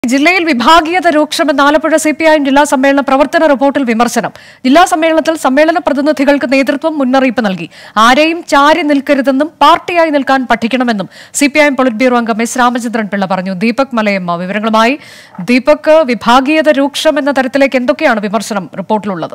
ജില്ലയിൽ വിഭാഗീയത രൂക്ഷമെന്ന് ആലപ്പുഴ സി പി ഐ ജില്ലാ സമ്മേളന പ്രവർത്തന റിപ്പോർട്ടിൽ വിമർശനം ജില്ലാ സമ്മേളനത്തിൽ സമ്മേളന പ്രതിനിധികൾക്ക് നേതൃത്വം മുന്നറിയിപ്പ് നൽകി ആരെയും ചാരി നിൽക്കരുതെന്നും പാർട്ടിയായി നിൽക്കാൻ പഠിക്കണമെന്നും C P I polit bureau അംഗം എസ് രാമചന്ദ്രൻ പിള്ള പറഞ്ഞു ദീപക് മലയമ്മ വിവരങ്ങളുമായി ദീപക് വിഭാഗീയത രൂക്ഷം എന്ന തരത്തിലേക്ക് എന്തൊക്കെയാണ് വിമർശനം റിപ്പോർട്ടിലുള്ളത്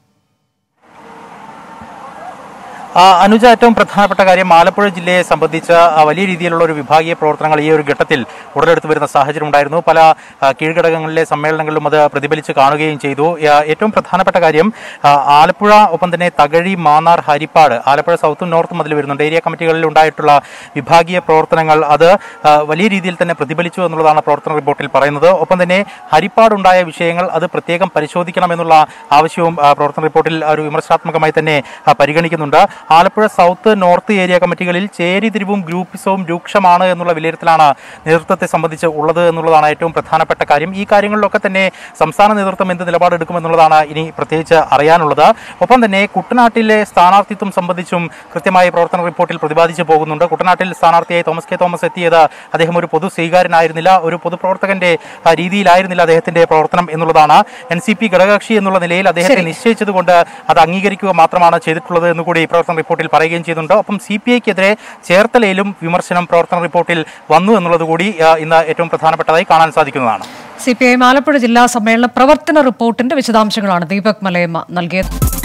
ആ, അനുജ ഏറ്റവും പ്രധാനപ്പെട്ട കാര്യം ആലപ്പുഴ ജില്ലയെ സംബന്ധിച്ച് ആ, വലിയ രീതിയിലുള്ള ഒരു വിഭാഗീയ പ്രവർത്തനങ്ങൾ ഈ ഒരു ഘട്ടത്തിൽ ഉടലെടുത്ത് വരുന്ന സാഹചര്യം ഉണ്ടായിരുന്നു പല ആ, കീഴ്ഘടകങ്ങളിലെ സമ്മേളനങ്ങളിലും അത് പ്രതിഫലിച്ച് കാണുകയും ചെയ്തു ആ, ഏറ്റവും പ്രധാനപ്പെട്ട കാര്യം ആ, ആലപ്പുഴ ഒപ്പം തന്നെ തകഴി മാന്നാർ ഹരിപ്പാട് ആലപ്പുഴ സൗത്തും നോർത്തും അതിൽ വരുന്നുണ്ട് ഏരിയ കമ്മിറ്റികളിൽ ഉണ്ടായിട്ടുള്ള വിഭാഗീയ പ്രവർത്തനങ്ങൾ അത് ആ, വലിയ രീതിയിൽ തന്നെ പ്രതിഫലിച്ചു എന്നുള്ളതാണ് പ്രവർത്തന റിപ്പോർട്ടിൽ പറയുന്നത് ഒപ്പം തന്നെ ഹരിപ്പാടുണ്ടായ വിഷയങ്ങൾ അത് പ്രത്യേകം പരിശോധിക്കണമെന്നുള്ള ആവശ്യവും ആ, പ്രവർത്തന റിപ്പോർട്ടിൽ ഒരു വിമർശനാത്മകമായി തന്നെ ആ, പരിഗണിക്കുന്നുണ്ട് ആലപ്പുഴ സൗത്ത് നോർത്ത് ഏരിയ കമ്മിറ്റികളിൽ ചേരിതിരിവും ഗ്രൂപ്പിസവും രൂക്ഷമാണ് എന്നുള്ള വിലയിരുത്തലാണ് നേതൃത്വത്തെ സംബന്ധിച്ച് ഉള്ളത് എന്നുള്ളതാണ് ഏറ്റവും പ്രധാനപ്പെട്ട കാര്യം ഈ കാര്യങ്ങളിലൊക്കെ തന്നെ സംസ്ഥാന നേതൃത്വം എന്ത് നിലപാടെടുക്കുമെന്നുള്ളതാണ് ഇനി പ്രത്യേകിച്ച് അറിയാനുള്ളത് ഒപ്പം തന്നെ കുട്ടനാട്ടിലെ സ്ഥാനാർത്ഥിത്വം സംബന്ധിച്ചും കൃത്യമായി പ്രവർത്തന റിപ്പോർട്ടിൽ പ്രതിപാദിച്ചു പോകുന്നുണ്ട് കുട്ടനാട്ടിൽ സ്ഥാനാർത്ഥിയായി തോമസ് കെ തോമസ് എത്തിയത് അദ്ദേഹം ഒരു പൊതു സ്വീകാരനായിരുന്നില്ല ഒരു പൊതുപ്രവർത്തകന്റെ ആ, രീതിയിലായിരുന്നില്ല അദ്ദേഹത്തിന്റെ പ്രവർത്തനം എന്നുള്ളതാണ് എൻ സി പി ഘടകകക്ഷി എന്നുള്ള നിലയിൽ അദ്ദേഹത്തെ നിശ്ചയിച്ചതുകൊണ്ട് അത് അംഗീകരിക്കുക മാത്രമാണ് ചെയ്തിട്ടുള്ളത് എന്ന് കൂടി പ്രവർത്തന റിപ്പോർട്ടിൽ പറയുകയും ചെയ്യുന്നുണ്ട് ഒപ്പം സി പി ഐക്കെതിരെ ചേർത്തലയിലും വിമർശനം പ്രവർത്തന റിപ്പോർട്ടിൽ വന്നു എന്നുള്ളത് കൂടി ആ, ഇന്ന് ഏറ്റവും പ്രധാനപ്പെട്ടതായി കാണാൻ സാധിക്കുന്നതാണ് സി പി ഐ ആലപ്പുഴ ജില്ലാ സമ്മേളന പ്രവർത്തന റിപ്പോർട്ടിന്റെ വിശദാംശങ്ങളാണ് ദീപക് മലയമ്മ നൽകിയത്